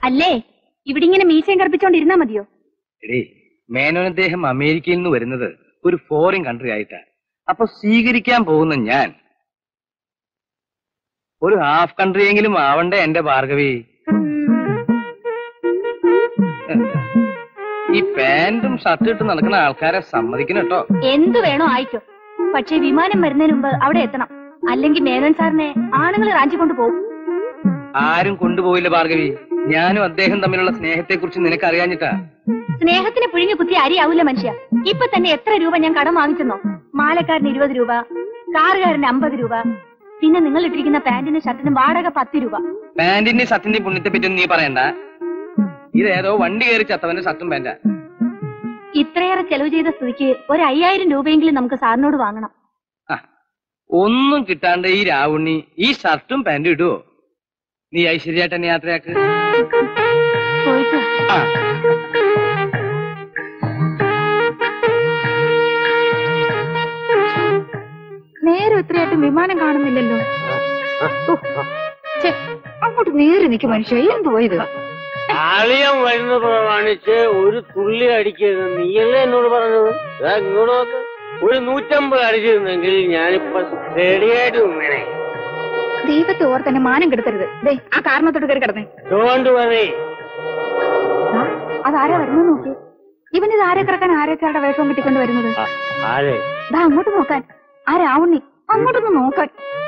അല്ലേ ഇവിടെ ഇങ്ങനെ മീശയും കറുപ്പിച്ചോണ്ടിരുന്നാ മതിയോ എടേ മേനോൻ അദ്ദേഹം അമേരിക്കയിൽ നിന്ന് വരുന്നത് ഒരു ഫോറിൻ കൺട്രി ആയിട്ടാ അപ്പൊ സ്വീകരിക്കാൻ പോകുന്ന ഞാൻ ഒരു ഹാഫ് കൺട്രിയെങ്കിലും ആവണ്ടേ എന്റെ ഭാർഗവി എന്താ? ഈ പാന്റും ഷർട്ടും ഇട്ട് നടക്കുന്ന ആൾക്കാരെ സമ്മതിക്കണം കേട്ടോ എന്തു വേണോ ആയിക്കോ പക്ഷേ വിമാനം വരുന്നതിന് മുമ്പ് അവിടെ എത്തണം അല്ലെങ്കിൽ മേനോൻ സാറിനെ ആണുങ്ങൾ റാഞ്ചിക്കൊണ്ട് പോകും ആരും കൊണ്ടുപോയില്ല ഭാർഗവി ഞാനും അദ്ദേഹം തമ്മിലുള്ള സ്നേഹത്തെ കുറിച്ച് നിനക്ക് അറിയാഞ്ഞിട്ടാ സ്നേഹത്തിന് പിഴിഞ്ഞു കുത്തി അരിയാവൂല മനുഷ്യ ഇപ്പൊ തന്നെ എത്ര രൂപ ഞാൻ കടം വാങ്ങിച്ചെന്നോ മാലക്കാരന് ഇരുപത് രൂപ കാറുകാരന് അമ്പത് രൂപ പിന്നെ നിങ്ങൾ ഇട്ടിരിക്കുന്ന പാന്റിനും ഷർട്ടിനും വാടക പത്ത് രൂപ പാന്റിന്റെ ഷർട്ടിന്റെ പുണ്യത്തെ പറ്റി നീ പറയണ്ട ഇതേതോ വണ്ടി കയറി ചത്തവന്റെ ഷർട്ടും പാന്റാ ഇത്രയേറെ ചെലവ് ചെയ്ത സ്ഥിതിക്ക് ഒരു അയ്യായിരം രൂപയെങ്കിലും നമുക്ക് സാറിനോട് വാങ്ങണം ആ, ഒന്നും കിട്ടാണ്ട് ഈ രാവുണ്ണി ഈ ഷർട്ടും പാന്റും ഇടുവോ നീ ഐശ്വര്യായിട്ട് എന്നെ യാത്രയാക്ക് പോയിട്ട് വാ. ആ നേരെ എത്രയായിട്ടും വിമാനം കാണുന്നില്ലല്ലോ ഛെ, അങ്ങോട്ട് നേരെ നിൽക്കും മനുഷ്യ എന്തുവാ ഇത് ആളിയം വരുന്ന പ്രമാണിച്ച് ഒരു തുള്ളി അടിക്കരുത് നീയല്ലേ എന്നോട് പറഞ്ഞത് ദാ ഇങ്ങോട്ട് നോക്ക് ഒരു നൂറ്റമ്പത് അടിച്ചിരുന്നെങ്കിൽ ഞാനിപ്പോ റെഡിയായിട്ട് നിന്നേനെ ദൈവത്തെ ഓർ തന്നെ മാനം കെടുത്തരുത് ദേ ആ കാരണത്തോട്ട് കയറി കിടന്നേ ഡോണ്ട് വറി ആ, അതാരാ വരുന്നത് നോക്കി ഇവനിത് ആരെ കിടക്കാൻ ആരൊക്കെയാരുടെ വേഷവും കിട്ടിക്കൊണ്ട് വരുന്നത് ആരെ ദാ അങ്ങോട്ട് നോക്കാൻ ആ രാവണി അങ്ങോട്ടൊന്ന് നോക്കാൻ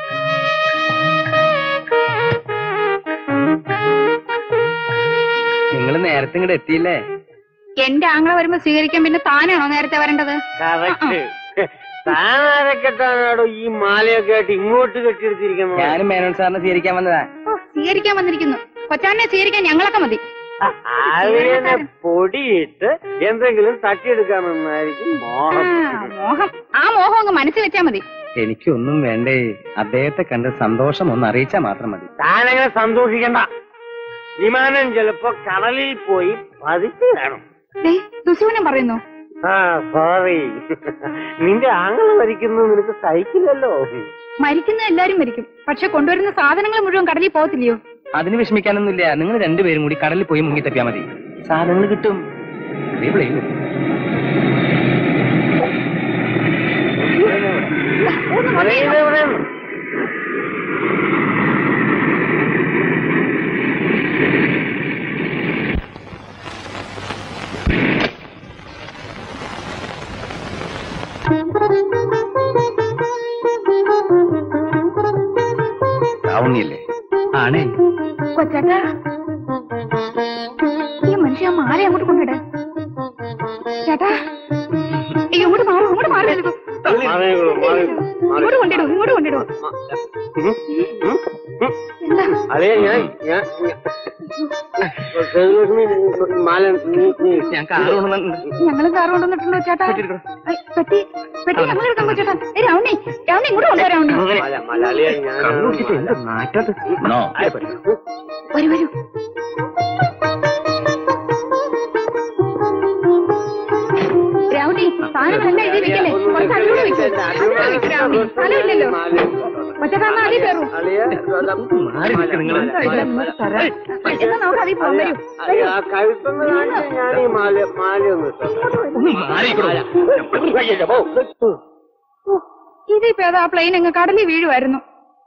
നിങ്ങൾ നേരത്തെ ഇങ്ങോട്ട് എത്തിയില്ലേ എന്റെ ആങ്ങളെ വരുമ്പോ സ്വീകരിക്കാൻ പിന്നെ താനാണോ നേരത്തെ വരേണ്ടത് കറക്റ്റ് താനാരക്കെട്ടാണോ ഈ മാലയൊക്കെ ആയിട്ട് ഇങ്ങോട്ട് കെട്ടിയെടുത്തിരിക്കുന്നത് ഞാനും മേനോൻ സാറിനെ സ്വീകരിക്കാൻ വന്നതാ ഓ സ്വീകരിക്കാൻ വന്നിരിക്കുന്നു കൊച്ചാനെ സ്വീകരിക്കാൻ ഞങ്ങളൊക്കെ മതി ആളിനെ പൊടിയിട്ട് എന്തെങ്കിലും തട്ടിയെടുക്കാമെന്നായിരിക്കും ആ, മോഹം മോഹം ആ മോഹം അങ്ങ് മനസ്സിൽ വെച്ചാ മതി എനിക്കൊന്നും വേണ്ടേ അദ്ദേഹത്തെ കണ്ട് സന്തോഷം ഒന്ന് അറിയിച്ചാ മാത്രം മതി താനങ്ങനെ സന്തോഷിക്കണ്ട വിമാനം ചിലപ്പോ കടലിൽ പോയി പതിച്ചു കാണും ദേ സുശീവനം പറയുന്നു ആ സോറി നിന്റെ ആങ്ങള് മരിക്കുന്നത് നിനക്ക് സഹിക്കില്ലല്ലോ മരിക്കുന്ന എല്ലാരും മരിക്കും പക്ഷെ കൊണ്ടുവരുന്ന സാധനങ്ങൾ മുഴുവൻ കടലിൽ പോകത്തില്ലയോ അതിന് വിഷമിക്കാനൊന്നുമില്ല നിങ്ങൾ രണ്ടുപേരും കൂടി കടലിൽ പോയി മുങ്ങി തപ്പിയാ മതി സാധനങ്ങൾ കിട്ടും ഇവിടെ ഇല്ലേ? ഒന്ന് മതി. ഇവിടെ, ഇവിടെ. രാവുണ്ണിയല്ലേ ആണേ കൊച്ചേട്ടാ ഈ മനുഷ്യ മാല അങ്ങോട്ട് കൊണ്ടിട ചേട്ടാ ഏയ് ഇങ്ങോട്ട് മാറും ഇങ്ങോട്ട് മാറി നിൽക്കൂ. മാറിക്കോളൂ, മാറിക്കോളൂ, ഇങ്ങോട്ട് മാറിക്കോളൂ. കൊണ്ടിടൂ ഇങ്ങോട്ട് കൊണ്ടിടൂ ഉം, ഉം, ഉം. എന്താ അതെ ഞാൻ ഞാൻ സേതുലക്ഷ്മി മാല നീ നീ ഞാൻ കാറ് കൊണ്ടുവന്നിട്ടുണ്ട് ഞങ്ങളും കാർ കൊണ്ടുവന്നിട്ടുണ്ടോ ചേട്ടാ ഐ, പെട്ടി പെട്ടി ഞങ്ങൾ എടുക്കാൻ ചേട്ടാ ഏ രാവണി രാവണി ഇങ്ങോട്ട് കൊണ്ടുവരാ രാവണി മല മലയാളിയാ ഞാൻ നോ. വരൂ വരൂ രാവണി സാധനം എല്ലാം എഴുതിയിരിക്കല്ലേ കുറച്ച് അതിലൂടെ വെക്ക് അതിലൂടെ വെക്ക് രാവണി സ്ഥലമില്ലല്ലോ കൊച്ചേട്ടാ എന്നാ അതിൽ കയറൂ മാറി നിൽക്ക് നിങ്ങള്. എന്നാ നമുക്ക് അതിൽ പോകാൻ വരൂ വരൂ കഴുത്തുന്ന കാണിച്ച് ഞാൻ ഈ മാല മാലയൊന്നും ഇട്ടോട്ടെ. ഒന്ന് മാറിക്കോ ഓ, ഇതിപ്പോ ഏതാ ആ പ്ലെയിൻ അങ്ങ് കടലിൽ വീഴുമായിരുന്നു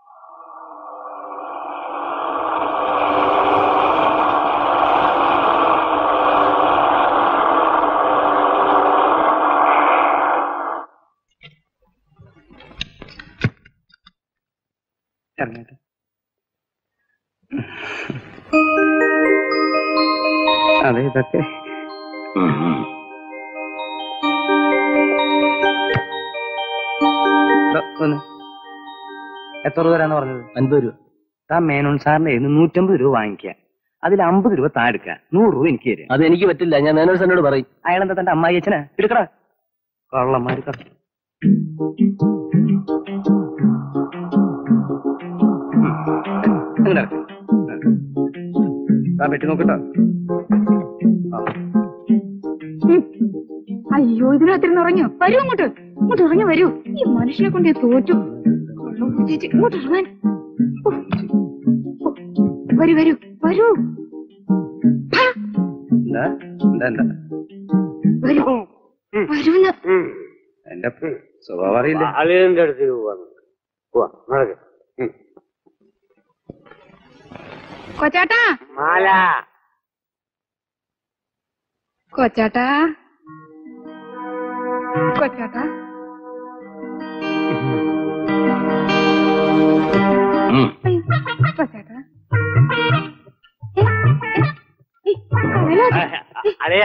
ഇറങ്ങട്ടെ. അതെ ഇതൊക്കെ ദാ, ഒന്ന്. എത്ര രൂപ തരാന്ന് പറഞ്ഞത് അൻപത് രൂപ താ മേനോൻ സാറിന്റെ കയ്യിൽ നിന്ന് നൂറ്റമ്പത് രൂപ വാങ്ങിക്കുക അതിൽ അമ്പത് രൂപ താ എടുക്കുക നൂറ് രൂപ എനിക്ക് തരാം അത് എനിക്ക് പറ്റില്ല ഞാൻ മേനോൻ സാറിനോട് പറയും അയാളെന്താ തന്റെ അമ്മായി അച്ഛനാ എടുക്കടാ കള്ളന്മാര് കറ അങ്ങനെ ഇറക്ക്. ദാ വെട്ടി നോക്കട്ടോ അയ്യോ ഇതിനകത്തിരുന്ന് ഉറങ്ങോ വരൂ അങ്ങോട്ട് ഇങ്ങോട്ട് ഇറങ്ങി വരൂ ഈ മനുഷ്യനെ കൊണ്ട് ഞാൻ തോറ്റു ചേച്ചി ഇങ്ങോട്ട് ഇറങ്ങാൻ ഓ. ഓ. വരൂ വരൂ വരൂ എന്താ എന്താ എന്താ വരും വരൂന്ന് ഉം. എന്റെ സ്വഭാവം അറിയില്ല അളിയന്റെ അടുത്തേക്ക് പോവാ പോവാ നടക്ക് ഉം. കൊച്ചാട്ടാ മാല കൊച്ചാട്ടാ കൊച്ചാട്ടാ ഉം. അയ്യോ, കൊച്ചാട്ടാ ഏ, ഏ, ഏ, വേലാതി. അളിയ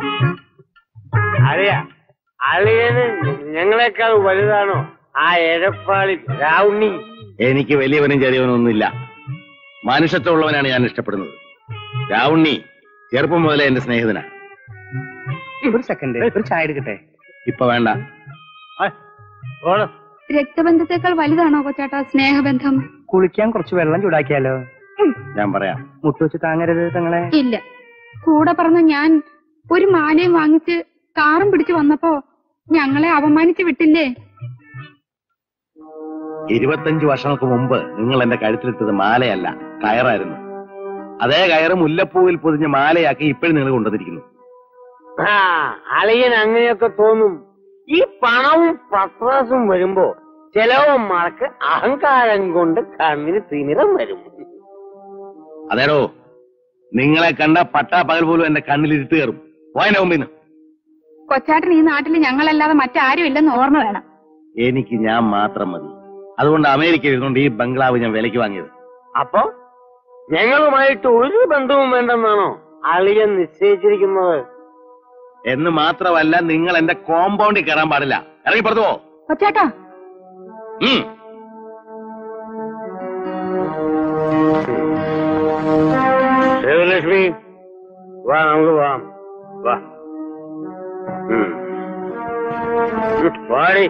അളിയ അളിയന് ഞങ്ങളെക്കാൾ വലുതാണോ ആ എരപ്പാളി രാവുണ്ണി എനിക്ക് വലിയവനും ചെറിയവനും ഒന്നുമില്ല മനുഷ്യത്വമുള്ളവനാണ് ഞാൻ ഇഷ്ടപ്പെടുന്നത് രാവുണ്ണി ചെറുപ്പം മുതലേ എന്റെ സ്നേഹിതനാ ഒരു സെക്കൻഡ് ഒരു ചായ എടുക്കട്ടെ ഇപ്പൊ വേണ്ട ഓണം രക്തബന്ധത്തെക്കാൾ വലുതാണോ കൊച്ചാട്ടാ സ്നേഹബന്ധം കുളിക്കാൻ കുറച്ച് വെള്ളം ചൂടാക്കിയാലോ ഞാൻ പറയാം മുട്ടുവെച്ച് താങ്ങരുത് തങ്ങളെ ഇല്ല കൂടെ പറഞ്ഞ ഞാൻ ഒരു മാലയും വാങ്ങിച്ച് കാറും പിടിച്ചു വന്നപ്പോ ഞങ്ങളെ അപമാനിച്ചു വിട്ടില്ലേ ഇരുപത്തഞ്ച് വർഷങ്ങൾക്ക് മുമ്പ് നിങ്ങൾ എന്റെ കഴുത്തിലിട്ടത് മാലയല്ല കയറായിരുന്നു അതേ കയറ് മുല്ലപ്പൂവിൽ പൊതിഞ്ഞ് മാലയാക്കി ഇപ്പോഴും നിങ്ങൾ കൊണ്ടുവന്നിരിക്കുന്നു ആ അളിയൻ അങ്ങനെയൊക്കെ തോന്നും ഈ പണവും പത്രാസും വരുമ്പോ ചിലവന്മാർക്ക് അഹങ്കാരം കൊണ്ട് കണ്ണിന് തിമിരം വരും അതേടോ നിങ്ങളെ കണ്ട പട്ടാ പകൽ പോലും എന്റെ കണ്ണിൽ ഇരുട്ട് കയറും പോയന്റെ മുമ്പിൽ നിന്ന് കൊച്ചാട്ടൻ ഈ നാട്ടിൽ ഞങ്ങളല്ലാതെ മറ്റാരും ഇല്ലെന്ന് ഓർമ്മ വേണം എനിക്ക് ഞാൻ മാത്രം മതി അതുകൊണ്ട് അമേരിക്കയിൽ ഇരുന്നുകൊണ്ട് ഈ ബംഗ്ലാവ് ഞാൻ വിലയ്ക്ക് വാങ്ങിയത് അപ്പൊ ഞങ്ങളുമായിട്ട് ഒരു ബന്ധവും വേണ്ടെന്നാണോ അളിയൻ നിശ്ചയിച്ചിരിക്കുന്നത് എന്ന് മാത്രമല്ല നിങ്ങൾ എന്റെ കോമ്പൗണ്ടിൽ കയറാൻ പാടില്ല ഇറങ്ങി പുറത്തു പോ കൊച്ചാട്ടാ ഉം. ശിവലക്ഷ്മി വാ നമുക്ക് പോവാം വാ ഉം. ഉം, വാടി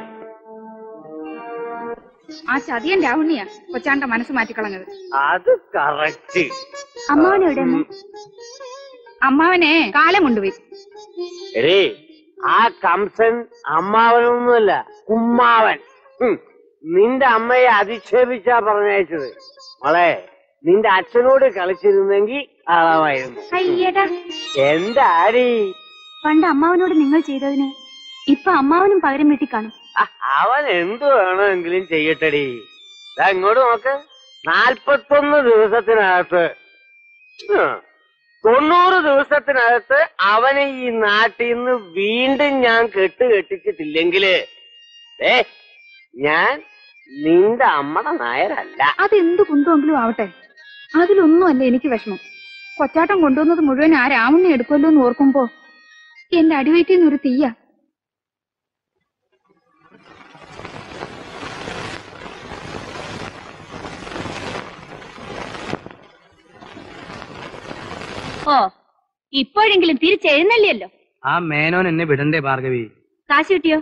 ആ ചതിയൻ രാവുണ്ണിയാ കൊച്ചാണ്ട മനസ്സ് മാറ്റിക്കളഞ്ഞത് അത് കറക്റ്റ് അമ്മാവനെവിടെ അമ്മാവനെ കാലം കൊണ്ടുപോയി എടീ ആ കംസൻ അമ്മാവനൊന്നുമല്ല കുമ്മാവൻ ഉം. നിന്റെ അമ്മയെ അധിക്ഷേപിച്ചാ പറഞ്ഞയച്ചത് മോളെ നിന്റെ അച്ഛനോട് കളിച്ചിരുന്നെങ്കിൽ അളവായിരുന്നു അയ്യേട്ടാ എന്താടി പണ്ട് അമ്മാവനോട് നിങ്ങൾ ചെയ്തതിന് ഇപ്പൊ അമ്മാവനും പകരം വീട്ടി കാണും ആ, അവൻ എന്ത് വേണമെങ്കിലും ചെയ്യട്ടെടി ദാ ഇങ്ങോട്ട് നോക്ക് നാൽപ്പത്തൊന്ന് ദിവസത്തിനകത്ത് ആ, തൊണ്ണൂറ് ദിവസത്തിനകത്ത് അവനെ ഈ നാട്ടിൽ നിന്ന് വീണ്ടും ഞാൻ കെട്ട് കെട്ടിച്ചിട്ടില്ലെങ്കില് ഏ ഞാൻ നിന്റെ അമ്മടെ നായരല്ല അതെന്ത് കുന്തമെങ്കിലും ആവട്ടെ അതിലൊന്നുമല്ല എനിക്ക് വിഷമം കൊച്ചാട്ടം കൊണ്ടുവന്നത് മുഴുവൻ ആ രാമുണ്ണി എടുക്കുമല്ലോ എന്ന് ഓർക്കുമ്പോ എന്റെ അടിവയറ്റിൽ നിന്ന് ഒരു തീയ ഓ ഇപ്പോഴെങ്കിലും തിരിച്ചെഴുന്നള്ളിയല്ലോ ആ മേനോൻ എന്നെ വിടണ്ടേ ഭാർഗവി കാശ് കിട്ടിയോ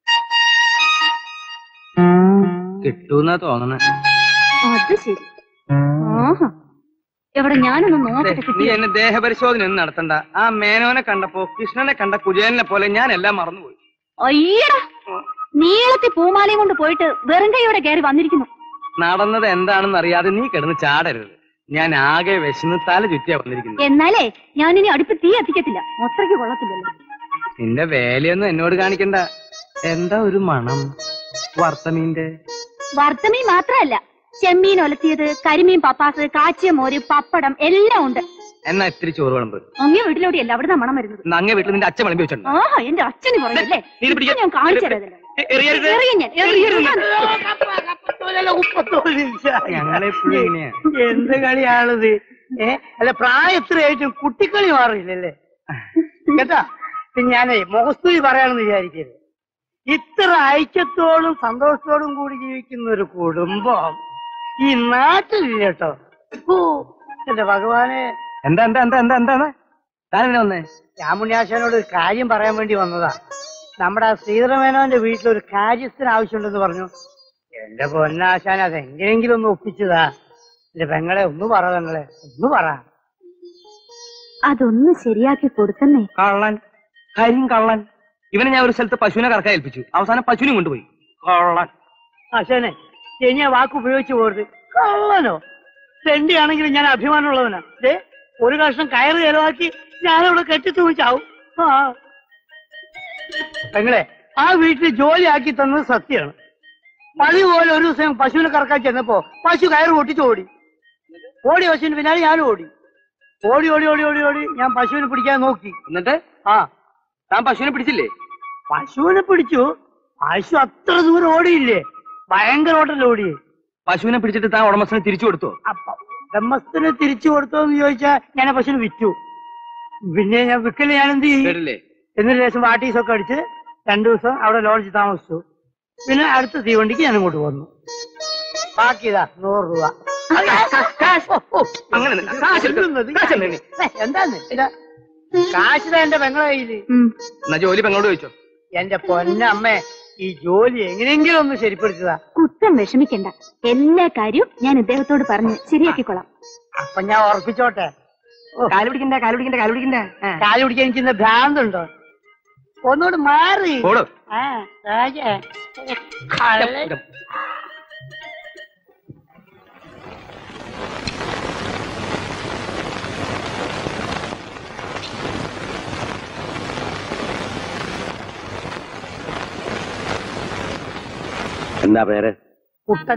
കിട്ടൂന്നാ തോന്നണേ അത് ശരി ആഹാ എവിടെ ഞാനൊന്ന് നോക്കട്ടെ നീ കിട്ടിയോ എന്നെ ദേഹപരിശോധന ഒന്നും നടത്തണ്ട ആ മേനോനെ കണ്ടപ്പോ കൃഷ്ണനെ കണ്ട കുജേലിനെ പോലെ ഞാൻ എല്ലാം മറന്നുപോയി അയ്യടാ നീളത്തിൽ പൂമാലയും കൊണ്ട് പോയിട്ട് വെറും കൈയോടെ കയറി വന്നിരിക്കുന്നു നടന്നത് എന്താണെന്ന് അറിയാതെ നീ കിടന്ന് ചാടരുത് ഞാൻ ആകെ വിശന്ന് തല ചുറ്റിയാ വന്നിരിക്കുന്നത് എന്നാലേ ഞാനിനി അടുപ്പ് തീ കത്തിക്കത്തില്ല അത്രയ്ക്ക് കൊള്ളത്തില്ലല്ലോ നിന്റെ വേലയൊന്നും എന്നോട് കാണിക്കണ്ട എന്താ ഒരു മണം വർത്തമീന്റെ വറുത്തമീൻ മാത്രമല്ല ചെമ്മീൻ ഒലത്തിയത് കരിമീൻ പപ്പാസ് കാച്ചിയ മോര് പപ്പടം എല്ലാം ഉണ്ട് എന്നാ ഇത്തിരി ചോറ് വിളമ്പ് അങ്ങേ വീട്ടിലോടെയല്ല അവിടുന്ന് മണം വരുന്നത് ഇന്ന് അങ്ങേ വീട്ടിൽ നിന്റെ അച്ഛൻ വിളമ്പി വെച്ചിട്ടുണ്ട് ആഹാ എന്റെ അച്ഛന് പറഞ്ഞല്ലേ നീ ഇത് പിടിക്ക്. ഇപ്പൊ ഞാൻ കാണിച്ചു തരാം എറിയരുത്. എറിയും ഞാൻ എറിയും ഞാൻ. ഞങ്ങളെപ്പോഴും ഇങ്ങനെയാ എന്ത് കളിയാണിത് ഏ അല്ല പ്രായത്തിലായിട്ടും കുട്ടിക്കളി മാറിയില്ലല്ലേ കേട്ടാ പിന്നെ ഞാനേ മുഖസ്തുതി പറയാണെന്ന് വിചാരിക്കരുത് ഇത്ര ഐക്യത്തോടും സന്തോഷത്തോടും കൂടി ജീവിക്കുന്ന ഒരു കുടുംബം ഈ നാട്ടിലില്ല കേട്ടോ ഓ എന്റെ ഭഗവാനെ എന്താ എന്താ എന്താ എന്താ എന്താണ് താനെന്നെ വന്നേ രാമുണ്യാശാനോട് ഒരു കാര്യം പറയാൻ വേണ്ടി വന്നതാ നമ്മുടെ ആ ശ്രീധരമേനോന്റെ വീട്ടിലൊരു കാര്യസ്ഥന് ആവശ്യമുണ്ടെന്ന് പറഞ്ഞു എന്റെ പൊന്നാശാൻ അതെങ്ങനെയെങ്കിലും ഒന്ന് ഒപ്പിച്ചതാ എന്റെ പെങ്ങളെ ഒന്ന് പറ പെങ്ങളെ ഒന്ന് പറ അതൊന്ന് ശരിയാക്കി കൊടുത്തന്നേ കള്ളൻ കരിയും കള്ളൻ ഇവനെ ഞാൻ ഒരു സ്ഥലത്ത് പശുവിനെ കറക്കാൻ ഏൽപ്പിച്ചു അവസാനം പശുവിനും കൊണ്ടുപോയി കള്ളൻ ആശാനെ ഇനി ആ വാക്ക് ഉപയോഗിച്ചു പോരുത് കള്ളനോ തെണ്ടിയാണെങ്കിലും ഞാൻ അഭിമാനമുള്ളവനാ ദേ ഒരു കഷ്ണം കയറ് ചെലവാക്കി ഞാനവിടെ കെട്ടിത്തൂങ്ങി ചാവും ആ പെങ്ങളെ ആ വീട്ടിൽ ജോലിയാക്കി തന്നത് സത്യമാണ് പഴി പോലെ ഒരു ദിവസം പശുവിനെ കറക്കാൻ ചെന്നപ്പോ പശു കയറ് പൊട്ടിച്ച് ഓടി ഓടി പശുവിന് പിന്നാലെ ഞാനും ഓടി ഓടി ഓടി ഓടി ഓടി ഓടി ഞാൻ പശുവിനെ പിടിക്കാൻ നോക്കി എന്നിട്ട് ആ താൻ പശുവിനെ പിടിച്ചില്ലേ പശുവിനെ പിടിച്ചു പശു അത്ര ദൂരം ഓടിയില്ലേ ഭയങ്കര ഓട്ടല്ലേ ഓടിയേ പശുവിനെ പിടിച്ചിട്ട് താൻ ഉടമസ്ഥനെ തിരിച്ചു കൊടുത്തോ അപ്പൊ ഉടമസ്ഥന് തിരിച്ചു കൊടുത്തോന്ന് ചോദിച്ചാ ഞാൻ ആ പശുവിനെ വിറ്റു പിന്നെ ഞാൻ വിക്കല് ഞാൻ എന്ത് ചെയ്യും കേട്ടില്ലേ എന്നിട്ട് ശേഷം വാട്ടീസൊക്കെ അടിച്ച് രണ്ടു ദിവസം അവിടെ ലോഡ്ജ് താമസിച്ചു പിന്നെ അടുത്ത തീവണ്ടിക്ക് ഞാൻ ഇങ്ങോട്ട് വന്നു ബാക്കി ഇതാ നൂറ് രൂപ ഓ, ഓ, അങ്ങനെ നില്ല. കാശ് എടുക്ക്. എന്തുന്നത്? കാശ് എന്തിന്? ഏ, എന്താന്ന് ഇതാ കാശ് ഇതാ എന്റെ പെങ്ങളെ കയ്യില് ഉം. എന്നാ ജോലി പെങ്ങളോട് ചോദിച്ചോ എന്റെ പൊന്നമ്മേ ഈ ജോലി എങ്ങനെയെങ്കിലും ഒന്ന് ശരിപ്പെടുത്തുക കുറ്റം വിഷമിക്കണ്ട എല്ലാ കാര്യവും ഞാൻ ഇദ്ദേഹത്തോട് പറഞ്ഞ് ശരിയാക്കിക്കൊള്ളാം അപ്പൊ ഞാൻ ഉറപ്പിച്ചോട്ടെ ഓ, കാല് പിടിക്കണ്ട കാല് പിടിക്കണ്ട കാല് പിടിക്കണ്ട കാല് പിടിക്കാൻ എനിക്ക് ഇന്ന് ഭ്രാന്തുണ്ടോ ഒന്നുകൂടെ മാറി ഓടോ ആ രാജേ കള്ളൻ. എന്താ പേര് കുട്ടൻ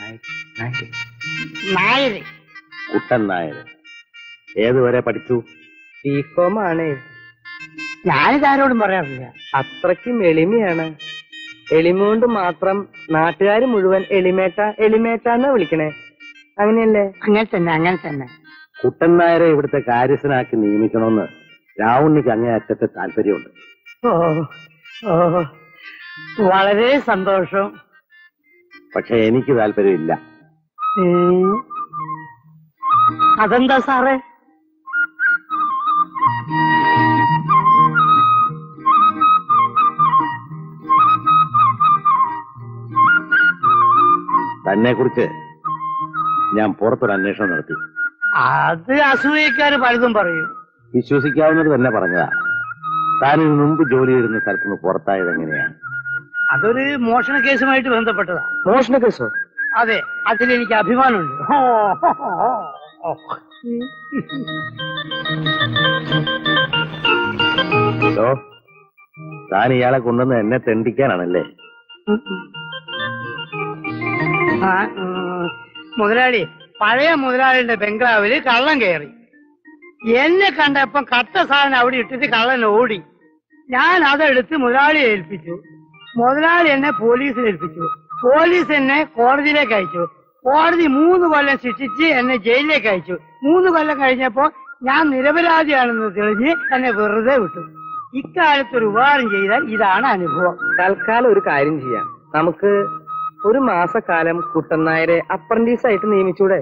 നായര് കുട്ടൻ നായർ ഏതുവരെ പഠിച്ചു ബികോം ആണ് ഞാനിതാരോടും പറയാറില്ല അത്രയ്ക്കും എളിമയാണ് എളിമ കൊണ്ട് മാത്രം നാട്ടുകാർ മുഴുവൻ എളിമേട്ട എളിമേട്ട എന്ന് വിളിക്കണേ അങ്ങനെയല്ലേ അങ്ങനെ തന്നെ അങ്ങനെ തന്നെ കുട്ടൻ നായരെ ഇവിടുത്തെ കാര്യസ്ഥനാക്കി നിയമിക്കണമെന്ന് രാവുണ്ണിക്ക് അങ്ങേ അറ്റത്തെ താല്പര്യമുണ്ട് ഓ ഓ വളരെ സന്തോഷം പക്ഷെ എനിക്ക് താല്പര്യമില്ല ഉം. അതെന്താ സാറേ തന്നെ കുറിച്ച് ഞാൻ പുറത്തൊരു അന്വേഷണം നടത്തി അത് അസൂയക്കാര് പലതും പറയും വിശ്വസിക്കാവുന്നത് തന്നെ പറഞ്ഞതാ താൻ ഇതിനു മുമ്പ് ജോലി ചെയ്തിരുന്ന സ്ഥലത്തുനിന്ന് പുറത്തായത് എങ്ങനെയാണ് അതൊരു മോഷണ കേസുമായിട്ട് ബന്ധപ്പെട്ടതാ മോഷണ കേസോ അതെ അതിലെനിക്ക് അഭിമാനമുണ്ട് ഓ, ഓ, ഓ, ഓ. ഹലോ താൻ ഇയാളെ കൊണ്ടുവന്ന് എന്നെ തെണ്ടിക്കാനാണല്ലേ ആ, ഉം. മുതലാളി പഴയ മുതലാളിയുടെ ബംഗ്ലാവില് കള്ളൻ കയറി എന്നെ കണ്ടപ്പം കത്ത സാധനം അവിടെ ഇട്ടിട്ട് കള്ളൻ ഓടി ഞാൻ അതെടുത്ത് മുതലാളിയെ ഏൽപ്പിച്ചു മുതലാളി എന്നെ പോലീസിൽ ഏൽപ്പിച്ചു പോലീസ് എന്നെ കോടതിയിലേക്ക് അയച്ചു കോടതി മൂന്ന് കൊല്ലം ശിക്ഷിച്ച് എന്നെ ജയിലിലേക്ക് അയച്ചു മൂന്ന് കൊല്ലം കഴിഞ്ഞപ്പോ ഞാൻ നിരപരാധിയാണെന്ന് തെളിഞ്ഞ് എന്നെ വെറുതെ വിട്ടു ഇക്കാലത്ത് ഒരു ഉപകാരം ചെയ്താൽ ഇതാണ് അനുഭവം തൽക്കാലം ഒരു കാര്യം ചെയ്യാം നമുക്ക് ഒരു മാസക്കാലം കുട്ടനായരെ അപ്രന്റീസ് ആയിട്ട് നിയമിച്ചൂടെ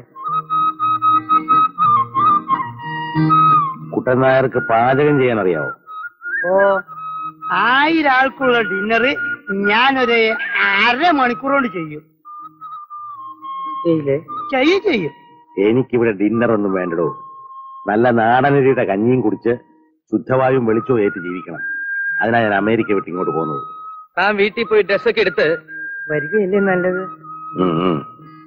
കുട്ടൻ നായർക്ക് പാചകം ചെയ്യാൻ അറിയാവോ ഓ ആയിരം ആൾക്കുള്ള ഡിന്നർ ഞാനൊരു അരമണിക്കൂർ കൊണ്ട് ചെയ്യും ഇല്ലേ ചെയ്യും ചെയ്യും എനിക്കിവിടെ ഡിന്നർ ഒന്നും വേണ്ടടോ നല്ല നാടനരിയുടെ കഞ്ഞിയും കുടിച്ച് ശുദ്ധവായും വെളിച്ചവും ഏറ്റ് ജീവിക്കണം അതിനാ ഞാൻ അമേരിക്ക വിട്ട് ഇങ്ങോട്ട് പോകുന്നത് താൻ വീട്ടിൽ പോയി ഡ്രസ്സൊക്കെ എടുത്ത് വരികയല്ലേ നല്ലത് ഉം, ഉം.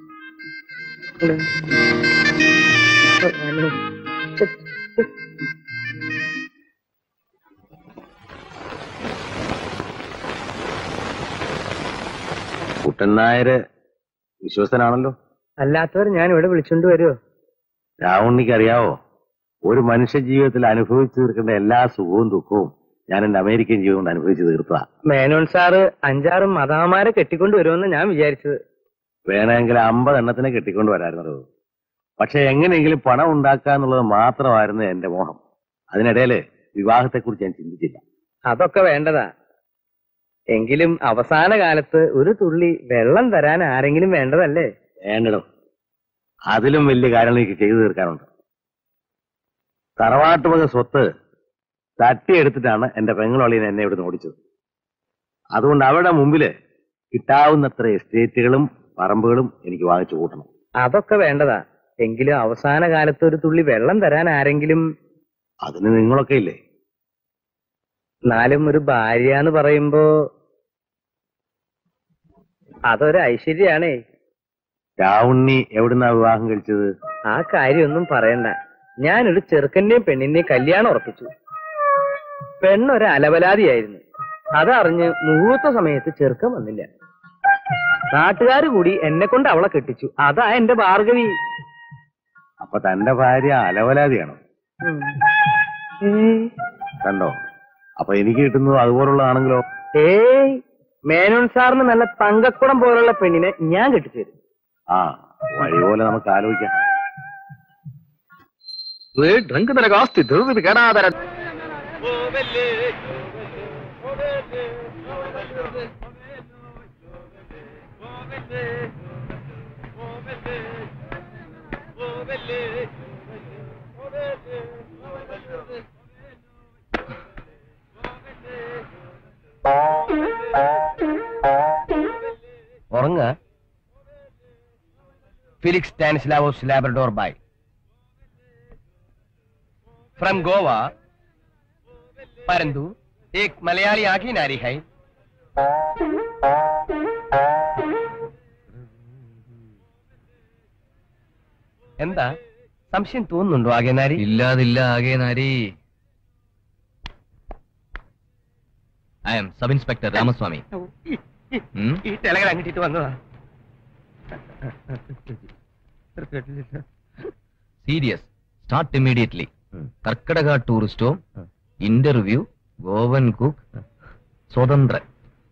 കുട്ടൻ നായര് വിശ്വസ്തനാണല്ലോ അല്ലാത്തവർ ഞാൻ ഇവിടെ വിളിച്ചോണ്ട് വരുമോ രാവണിക്ക് അറിയാവോ ഒരു മനുഷ്യ ജീവിതത്തിൽ അനുഭവിച്ചു തീർക്കേണ്ട എല്ലാ സുഖവും ദുഃഖവും ഞാൻ എന്റെ അമേരിക്കൻ ജീവിതം കൊണ്ട് അനുഭവിച്ചു തീർത്തതാ മേനോൻ സാറ് അഞ്ചാറ് മതാമാരെ കെട്ടിക്കൊണ്ട് വരുമെന്ന് ഞാൻ വിചാരിച്ചത് വേണമെങ്കിൽ അമ്പത് എണ്ണത്തിനെ കെട്ടിക്കൊണ്ട് വരാറുന്നത് പക്ഷെ എങ്ങനെയെങ്കിലും പണം ഉണ്ടാക്കുക എന്നുള്ളത് മാത്രമായിരുന്നു എന്റെ മോഹം അതിനിടയില് വിവാഹത്തെക്കുറിച്ച് ഞാൻ ചിന്തിച്ചില്ല അതൊക്കെ വേണ്ടതാ എങ്കിലും അവസാന കാലത്ത് ഒരു തുള്ളി വെള്ളം തരാൻ ആരെങ്കിലും വേണ്ടതല്ലേ വേണ്ടടോ അതിലും വലിയ കാര്യങ്ങൾ എനിക്ക് ചെയ്തു തീർക്കാനുണ്ട് തറവാട്ട് വക സ്വത്ത് തട്ടിയെടുത്തിട്ടാണ് എന്റെ പെങ്ങളൊളിയൻ എന്നെ ഇവിടുന്ന് ഓടിച്ചത് അതുകൊണ്ട് അവരുടെ മുമ്പില് കിട്ടാവുന്നത്ര എസ്റ്റേറ്റുകളും പറമ്പുകളും എനിക്ക് വാങ്ങിച്ചു കൂട്ടണം അതൊക്കെ വേണ്ടതാ എങ്കിലും അവസാന കാലത്ത് ഒരു തുള്ളി വെള്ളം തരാൻ ആരെങ്കിലും അതിന് നിങ്ങളൊക്കെ ഇല്ലേ എന്നാലും ഒരു ഭാര്യ എന്ന് പറയുമ്പോ അതൊരു ഐശ്വര്യാണേ രാവുണ്ണി എവിടുന്നാ വിവാഹം കഴിച്ചത് ആ കാര്യമൊന്നും പറയണ്ട ഞാനൊരു ചെറുക്കന്റെയും പെണ്ണിന്റെയും കല്യാണം ഉറപ്പിച്ചു പെണ്ണൊരു അലവലാതിയായിരുന്നു അതറിഞ്ഞ് മുഹൂർത്ത സമയത്ത് ചെറുക്കൻ വന്നില്ല നാട്ടുകാർ കൂടി എന്നെ കൊണ്ട് അവളെ കെട്ടിച്ചു അതാ എന്റെ ഭാർഗവി അപ്പൊ തന്റെ ഭാര്യ അലവലാതിയാണോ കണ്ടോ അപ്പൊ എനിക്ക് കിട്ടുന്നത് അതുപോലുള്ളതാണെങ്കിലോ ഏയ് മേനോൻ സാറിന് നല്ല തങ്കക്കുടം പോലുള്ള പെണ്ണിനെ ഞാൻ കെട്ടിച്ചു തരും ആ വഴി പോലെ നമുക്ക് ആലോചിക്കാം ഡ്രങ്ക് നിനക്ക് ധൃതി കേടാതര ഉറങ്ങ Felix Stanislavos Labrador by from Goa परंतु एक मलयाली आखी नारी है എന്താ സംശയം തോന്നുന്നുണ്ടോ ആകെ നാരി ഇല്ലാതില്ല ആകെ നാരി I'm sub inspector Ramaswamy ഉം? ഈ ടെലഗ്രാം കിട്ടിയിട്ട് വന്നതാ സീരിയസ് സ്റ്റാർട്ട് ഇമ്മീഡിയറ്റ്ലി കർക്കടക tourist home interview Goan cook സ്വതന്ത്രൻ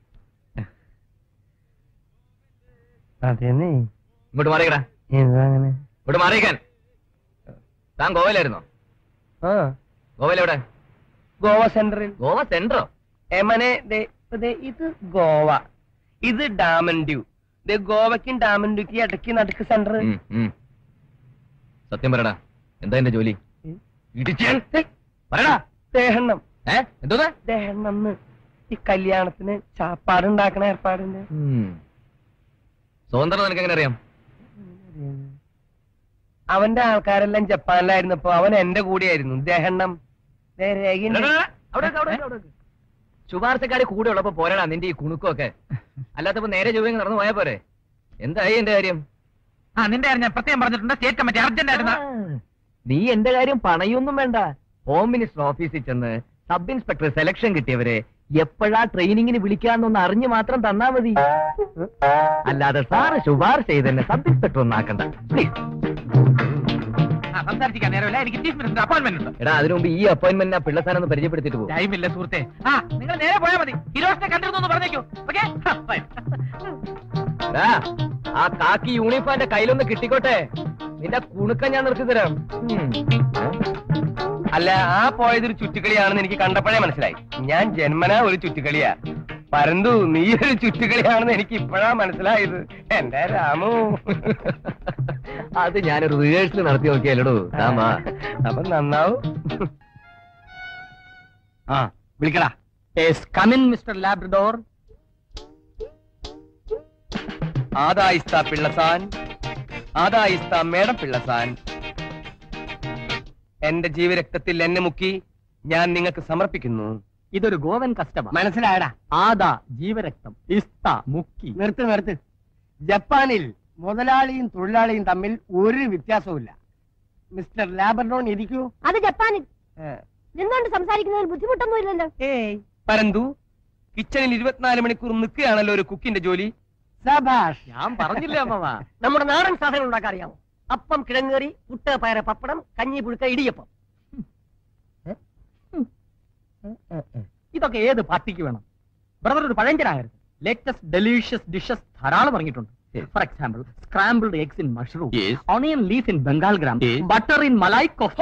അതെന്നെ ഇങ്ങോട്ട് മാറിയടാ എന്താ അങ്ങനെ ഇങ്ങോട്ട് മാറിയിക്കാൻ താൻ ഗോവയിലായിരുന്നോ ആ ഗോവയിലെവിടെ ഗോവ സെന്ററിൽ ഗോവ സെൻട്രോ എമനെ ദേ ദേ ഇത് ഗോവ ഇത് ഡാമൻ ഡ്യൂ ദേ ഗോവയ്ക്കും ഡാമൻ ഡ്യൂക്ക് ഇടയ്ക്ക് നടുക്ക് സെന്റർ ഉം, ഉം. സത്യം പറയടാ എന്താ എന്റെ ജോലി ഇടിച്ചാൻ പറയടാ ദേഹണ്ണം ഏ എന്തോന്നാ ദേഹണ്ണം ഈ കല്യാണത്തിന് ചാപ്പാടുണ്ടാക്കണ ഏർപ്പാടിന്റെ ഉം. സ്വതന്ത്രം നിനക്ക് എങ്ങനെ അറിയാം അവന്റെ ആൾക്കാരെല്ലാം ജപ്പാനിലായിരുന്നപ്പോ അവൻ എന്റെ കൂടെയായിരുന്നു ദേഹണ്ണം ദേ രേഖയുണ്ട്. ശുപാർശക്കാര് കൂടെ ഉള്ളപ്പോ പോരാടാ നിന്റെ ഈ കുണുക്കൊക്കെ അല്ലാത്തപ്പോ നേരെ ജോലി നടന്നു പോയാ പോരെ എന്തായി എന്റെ കാര്യം ആ നിന്റെ കാര്യം ഞാൻ പ്രത്യേകം പറഞ്ഞിട്ടുണ്ട് സ്റ്റേറ്റ് കമ്മിറ്റി അർജന്റ് ആയിരുന്നു നീ എന്റെ കാര്യം പണയൊന്നും വേണ്ട ഹോം മിനിസ്റ്റർ ഓഫീസിൽ ചെന്ന് സബ് ഇൻസ്പെക്ടർ സെലക്ഷൻ കിട്ടിയവരെ എപ്പോഴാ ട്രെയിനിങ്ങിന് വിളിക്കാന്നൊന്ന് അറിഞ്ഞു മാത്രം തന്നാ മതി അല്ലാതെ സാറ് ശുപാർശ ചെയ്തെന്നെ സബ് ഇൻസ്പെക്ടർ ഒന്നാക്കണ്ട Please. ആ സംസാരിക്കാൻ നേരമില്ല എനിക്ക് ചീഫ് മിനിസ്റ്റർ അപ്പോയിന്റ്മെന്റ് ഉണ്ട് എടാ അതിനു മുമ്പ് ഈ അപ്പോയിന്റ്മെന്റ് പിള്ളസാരം ഒന്ന് പരിചയപ്പെടുത്തിട്ട് പോകും ടൈമില്ല സുഹൃത്തെ ആ നിങ്ങൾ നേരെ പോയാൽ മതി ഹിരോഷിനെ കണ്ടിരുന്നു എന്ന് പറഞ്ഞേക്കൂ ഓക്കെ ആ കാക്കി യൂണിഫോം എന്റെ കയ്യിലൊന്ന് കിട്ടിക്കോട്ടെ നിന്റെ കുണുക്കം ഞാൻ നിർത്തി തരാം ഉം. അല്ല ആ പോയതൊരു ചുറ്റുകളിയാണെന്ന് എനിക്ക് കണ്ടപ്പോഴേ മനസ്സിലായി ഞാൻ ജന്മനാ ഒരു ചുറ്റുകളിയാ പരന്തു നീ ഒരു ചുറ്റുകളിയാണെന്ന് എനിക്ക് ഇപ്പോഴാ മനസ്സിലായത് എന്റെ രാമു അത് ഞാനൊരു റിഹേഴ്സൽ നടത്തി നോക്കിയല്ലോ താമാ അപ്പൊ നന്നാവും ആ വിളിക്കടാ കമിൻ മിസ്റ്റർ ലാബ്രഡോർ ആദായിസ്ത പിള്ളസാൻ ആദായിസ്ത മേടം പിള്ളസാൻ എന്റെ ജീവരക്തത്തിൽ എന്നെ മുക്കി ഞാൻ നിങ്ങൾക്ക് സമർപ്പിക്കുന്നു ഇതൊരു ഗോവൻ കസ്റ്റമർ മനസ്സിലായടാ ആദാ ജീവരക്തം ഇസ്ത മുക്കി നിർത്ത് നിർത്ത് ജപ്പാനിൽ മുതലാളിയും തൊഴിലാളിയും തമ്മിൽ ഒരു വ്യത്യാസവുമില്ല മിസ്റ്റർ ലാബർഡോൺ ഇരിക്കൂ അത് ജപ്പാനിൽ നിന്നോണ്ട് സംസാരിക്കുന്നതിൽ ബുദ്ധിമുട്ടൊന്നും ഇല്ലല്ലോ ഏയ് പരന്തു കിച്ചണിൽ ഇരുപത്തിനാല് മണിക്കൂർ നിൽക്കുകയാണല്ലോ ഒരു കുക്കിന്റെ ജോലി സഭാഷ് ഞാൻ പറഞ്ഞില്ലേ അമ്മവാ നമ്മുടെ നാടൻ സാധനം ഉണ്ടാക്കാൻ അറിയാമോ അപ്പം കിഴങ്ങേറി പുട്ട് പയറ് പപ്പടം കഞ്ഞി പുഴുക്ക ഇടിയപ്പം ഇതൊക്കെ ഏത് പാർട്ടിക്ക് വേണം ബ്രദർ ഒരു പഴഞ്ചനാകരുത് ലേറ്റസ്റ്റ് ഡെലീഷ്യസ് ഡിഷസ് ധാരാളം ഇറങ്ങിയിട്ടുണ്ട് for example scrambled eggs in mushroom Yes. Onion leaf in Bengal gram Yes. Butter in malai kofta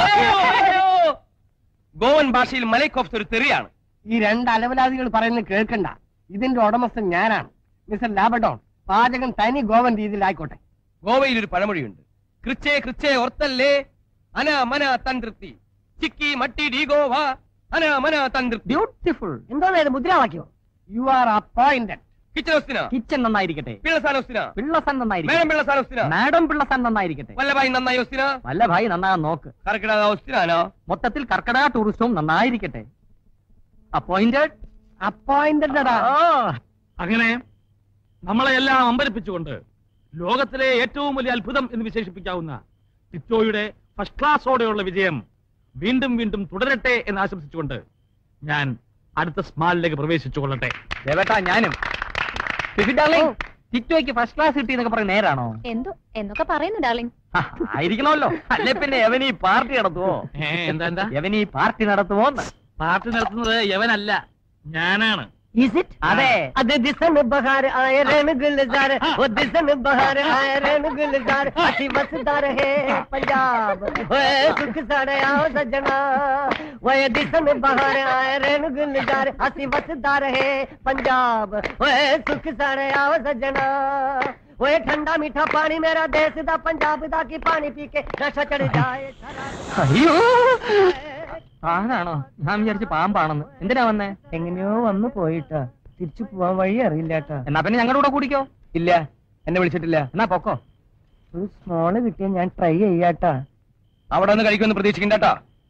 Goan ഭാഷയിൽ മലൈക്കോഫ്റ്റ് ഒരു തെറിയാണ് ഈ രണ്ട് അലവലാദികൾ പറയുന്നത് കേൾക്കണ്ട ഇതിന്റെ ഉടമസ്ഥൻ ഞാനാണ് മിസ്റ്റർ ലാബഡോൺ പാചകം തനി ഗോവൻ രീതിയിലായിക്കോട്ടെ ഗോവയിൽ ഒരു പഴമൊഴിയുണ്ട് കൃച്ചേ കൃച്ചേ ഓർത്തല്ലേ അന മന തന്ത്രി ചിക്കി മട്ടി ഡി ഗോവ അന മന തന്ത്രി ബ്യൂട്ടിഫുൾ എന്തോന്നാ ഇത് മുദ്രാവാക്യോ യു ആർ അപ്പോയിന്റഡ് കിച്ചൻ ഹോസ്തിന കിച്ചൻ നന്നായിരിക്കട്ടെ പിള്ളസാൻ ഹോസ്തിന പിള്ളസൻ മേഡം നന്നായിരിക്കട്ടെ പിള്ളസാൻ ഹോസ്തിന മാഡം പിള്ളസൻ നന്നായിരിക്കട്ടെ വല്ലഭായി നന്നായി ഹോസ്തിന വല്ല ഭായി നന്നാകാൻ നോക്ക് കർക്കിടക ഹോസ്തിനാനോ മൊത്തത്തിൽ കർക്കടക ടൂറിസ്റ്റവും നന്നായിരിക്കട്ടെ അപ്പോയിന്റഡ് അപ്പോയിന്റഡാ അങ്ങനെ നമ്മളെ എല്ലാം അമ്പരിപ്പിച്ചുകൊണ്ട് ലോകത്തിലെ ഏറ്റവും വലിയ അത്ഭുതം എന്ന് വിശേഷിപ്പിക്കാവുന്ന ടിറ്റോയുടെ ഫസ്റ്റ് ക്ലാസ്സോടെയുള്ള വിജയം വീണ്ടും വീണ്ടും തുടരട്ടെ എന്ന് ആശംസിച്ചുകൊണ്ട് ഞാൻ അടുത്ത സ്മാളിലേക്ക് പ്രവേശിച്ചു കൊള്ളട്ടെ ദേവേട്ടാ ഞാനും ടിറ്റോയ്ക്ക് ഫസ്റ്റ് ക്ലാസ് കിട്ടി എന്നൊക്കെ പറയുന്നത് നേരാണോ എന്തോ എന്നൊക്കെ പറയുന്നു ഡാർലിംഗ് ആ, ആയിരിക്കണമല്ലോ അല്ലെ പിന്നെ എവൻ ഈ പാർട്ടി നടത്തുവോ ഏ, എന്താ എന്താ എവൻ ഈ പാർട്ടി നടത്തുവോ പാർട്ടി നടത്തുന്നത് യവനല്ല ഞാനാണ് അതെ അത് ദിസൻ ബഹാർ ആയ രൻ ഗുൽസാർ ഓ ദിസൻ ബഹാർ ആയ രൻ ഗുൽസാർ അസി വਸदार है पंजाब ओए सुख साड़े आओ सजना ओए दिसन बहार आए रन गुलजार असी वसदार है पंजाब ओए सुख साड़े आओ सजना ओए ठंडा मीठा पानी मेरा देश दा पंजाब दा की पानी पी के नशा चढ़ जाए അയ്യോ ആണാണോ ഞാൻ വിചാരിച്ചു പാമ്പാണെന്ന് എന്തിനാ വന്നേ എങ്ങനെയോ വന്നു പോയിട്ടാ തിരിച്ചു പോവാൻ വഴി അറിയില്ലാട്ടാ എന്നാ പിന്നെ ഞങ്ങളുടെ കൂടെ കൂടിക്കോ ഇല്ല എന്നെ വിളിച്ചിട്ടില്ല എന്നാ പൊക്കോ ഒരു സ്മോള് കിട്ടിയ ഞാൻ ട്രൈ ചെയ്യാട്ടാ അവിടെ നിന്ന് കഴിക്കുമെന്ന് പ്രതീക്ഷിക്കണ്ടട്ടാ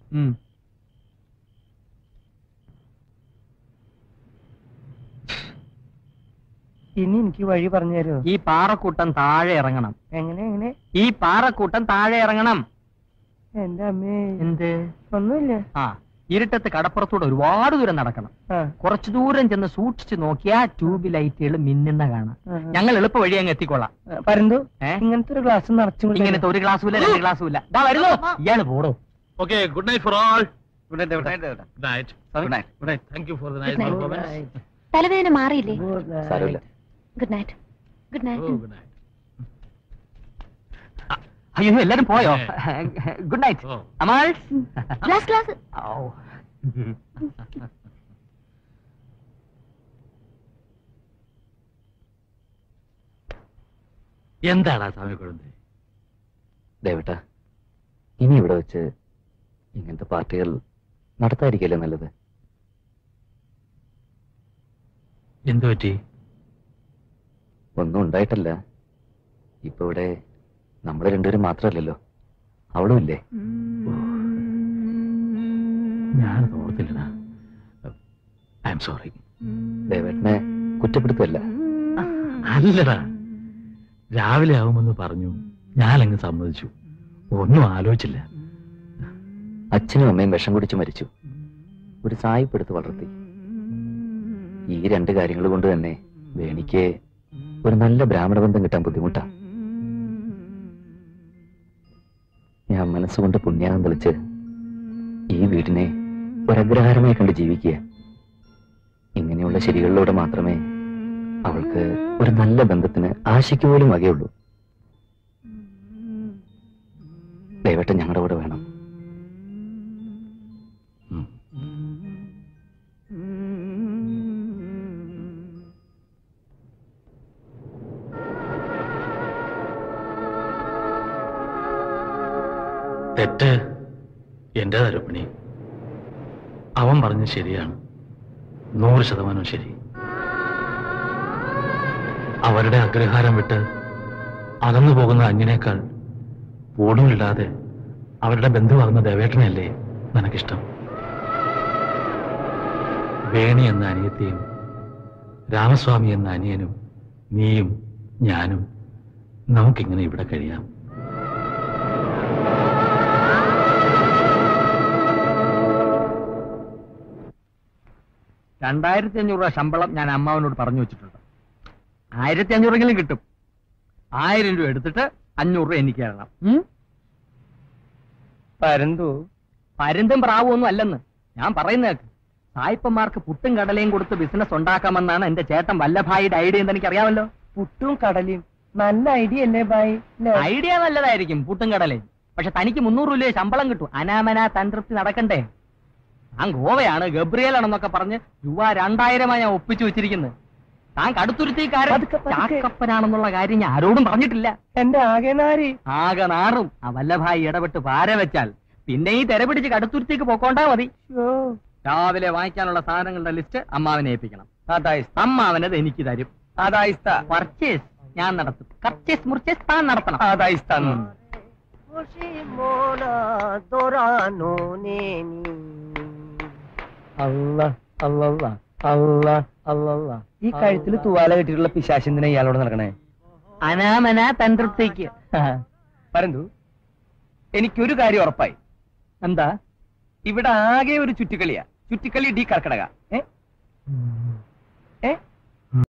ഇനി എനിക്ക് വഴി പറഞ്ഞു തരുമോ ഈ പാറക്കൂട്ടം താഴെ ഇറങ്ങണം എങ്ങനെ എങ്ങനെ ഈ പാറക്കൂട്ടം താഴെ ഇറങ്ങണം എന്റെ അമ്മേ എന്ത് ഒന്നുമില്ല ആ ഇരുട്ടത്ത് കടപ്പുറത്തൂടെ ഒരുപാട് ദൂരം നടക്കണം ആ കുറച്ചു ദൂരം ചെന്ന് സൂക്ഷിച്ചു നോക്കിയാ ട്യൂബ് ലൈറ്റുകൾ മിന്നുന്ന കാണാം ആ. ഞങ്ങൾ എളുപ്പ വഴി അങ്ങ് എത്തിക്കൊള്ളാം പരന്തു ഏ? ഇങ്ങനത്തെ ഒരു ഗ്ലാസ് നിറച്ചും ഇങ്ങനത്തെ ഒരു ഗ്ലാസ്സും ഇല്ല രണ്ട് ഗ്ലാസ്സും ഇല്ല ദാ വരുന്നു ഇയാള് പോടോ okay good night for all good night good night good night good night thank you for the nice performance തലവേദന മാറിയില്ലേ സാരമില്ല good night good oh night good night അയ്യോ എല്ലാരും പോയോ ഗുഡ് നൈറ്റ് ഓ അമാൾ ഗ്ലാസ് ഗ്ലാസ് എന്താടാ സ്വാമി കുഴந்தை ദേവട്ട ഇനി ഇവിടെ വെച്ച് ഇങ്ങനത്തെ പാർട്ടികൾ നടത്താതിരിക്കല്ലേ നല്ലത് എന്തു പറ്റി ഒന്നും ഉണ്ടായിട്ടല്ല ഇപ്പൊ ഇവിടെ നമ്മൾ രണ്ടുപേരും മാത്രമല്ലല്ലോ അവളും ഇല്ലേ ഞാനത് ഓർത്തില്ലടാ ഐ എം സോറി ദേവേട്ടനെ കുറ്റപ്പെടുത്തല്ല അല്ലടാ രാവിലെ ആവുമെന്ന് പറഞ്ഞു ഞാനങ്ങ് സമ്മതിച്ചു ഒന്നും ആലോചിച്ചില്ല അച്ഛനും അമ്മയും വിഷം കുടിച്ച് മരിച്ചു ഒരു സായിപ്പെടുത്ത് വളർത്തി ഈ രണ്ട് കാര്യങ്ങൾ കൊണ്ട് തന്നെ വേണിക്ക് ഒരു നല്ല ബ്രാഹ്മണ ബന്ധം കിട്ടാൻ ബുദ്ധിമുട്ടാ ഞാൻ മനസ്സുകൊണ്ട് പുണ്യാകം തെളിച്ച് ഈ വീടിനെ ഒരഗ്രഹാരമായി കണ്ട് ജീവിക്കുക ഇങ്ങനെയുള്ള ശരികളിലൂടെ മാത്രമേ അവൾക്ക് ഒരു നല്ല ബന്ധത്തിന് ആശയ്ക്ക് പോലും വകയുള്ളൂ ദയവട്ടം ഞങ്ങളുടെ കൂടെ വേണം തെറ്റ് എന്റെ തരപ്പണി അവൻ പറഞ്ഞത് ശരിയാണ് നൂറ് ശതമാനം ശരി അവരുടെ അഗ്രഹാരം വിട്ട് അകന്നു പോകുന്ന അഞ്ഞിനേക്കാൾ ഓടുമില്ലാതെ അവരുടെ ബന്ധുവാകുന്ന ദേവേട്ടനല്ലേ നിനക്കിഷ്ടം വേണി എന്ന അനിയത്തിയും രാമസ്വാമി എന്ന അനിയനും നീയും ഞാനും നമുക്കിങ്ങനെ ഇവിടെ കഴിയാം രണ്ടായിരത്തി അഞ്ഞൂറ് രൂപ ശമ്പളം ഞാൻ അമ്മാവനോട് പറഞ്ഞു വെച്ചിട്ടുണ്ട് ആയിരത്തി അഞ്ഞൂറെങ്കിലും കിട്ടും ആയിരം രൂപ എടുത്തിട്ട് അഞ്ഞൂറ് രൂപ എനിക്ക് തരണം ഉം? പരന്തു പരുന്തും പ്രാവും ഒന്നും അല്ലെന്ന് ഞാൻ പറയുന്ന കേക്ക് സായിപ്പന്മാർക്ക് പുട്ടും കടലയും കൊടുത്ത് ബിസിനസ് ഉണ്ടാക്കാമെന്നാണ് എന്റെ ചേട്ടൻ വല്ലഭായിയുടെ ഐഡിയ എന്ന് എനിക്ക് അറിയാമല്ലോ പുട്ടും കടലയും നല്ല ഐഡിയ അല്ലേ ബായി ഐഡിയ നല്ലതായിരിക്കും പുട്ടും കടലയും പക്ഷെ തനിക്ക് മുന്നൂറ് രൂപ ശമ്പളം കിട്ടും അനാമന തന്ത്രപ്തി നടക്കണ്ടേ താൻ ഗോവയാണ് ഗബ്രിയലാണെന്നൊക്കെ പറഞ്ഞ് രൂപ രണ്ടായിരമായി ഞാൻ ഒപ്പിച്ചു വെച്ചിരിക്കുന്നത് താൻ കടുത്തുരുത്തിക്കാരൻ പതുക്കെ, പതുക്കെ. ചാക്കപ്പനാണെന്നുള്ള കാര്യം ഞാൻ ആരോടും പറഞ്ഞിട്ടില്ല എന്റെ ആകെ നാരി ആകെ നാറും ആ വല്ലഭായി ഇടപെട്ട് പാര വെച്ചാൽ പിന്നെ ഈ തെര പിടിച്ച് കടുത്തുരുത്തിക്ക് പോക്കോണ്ടാ മതി രാവിലെ വാങ്ങിക്കാനുള്ള സാധനങ്ങളുടെ ലിസ്റ്റ് അമ്മാവനെ ഏൽപ്പിക്കണം അതായിസ്ത അമ്മാവനത് എനിക്ക് തരും അതായിസ്ത പർച്ചേസ് ഞാൻ നടത്തും പർച്ചേസ് മുർച്ചേസ് താൻ നടത്തണം അതായിസ്ത അല്ല അല്ലല്ല അല്ല അല്ലല്ല ഈ കഴുത്തിൽ തുവാല കെട്ടിയിട്ടുള്ള പിശാശിന്തിനെ ഇയാളോട് നടക്കണേ അനാമന തന്ത്രപ്തിക്ക് പരന്തു എനിക്കൊരു കാര്യം ഉറപ്പായി എന്താ ഇവിടെ ആകെ ഒരു ചുറ്റിക്കളിയാ ചുറ്റിക്കളി ഡി കർക്കടക ഏ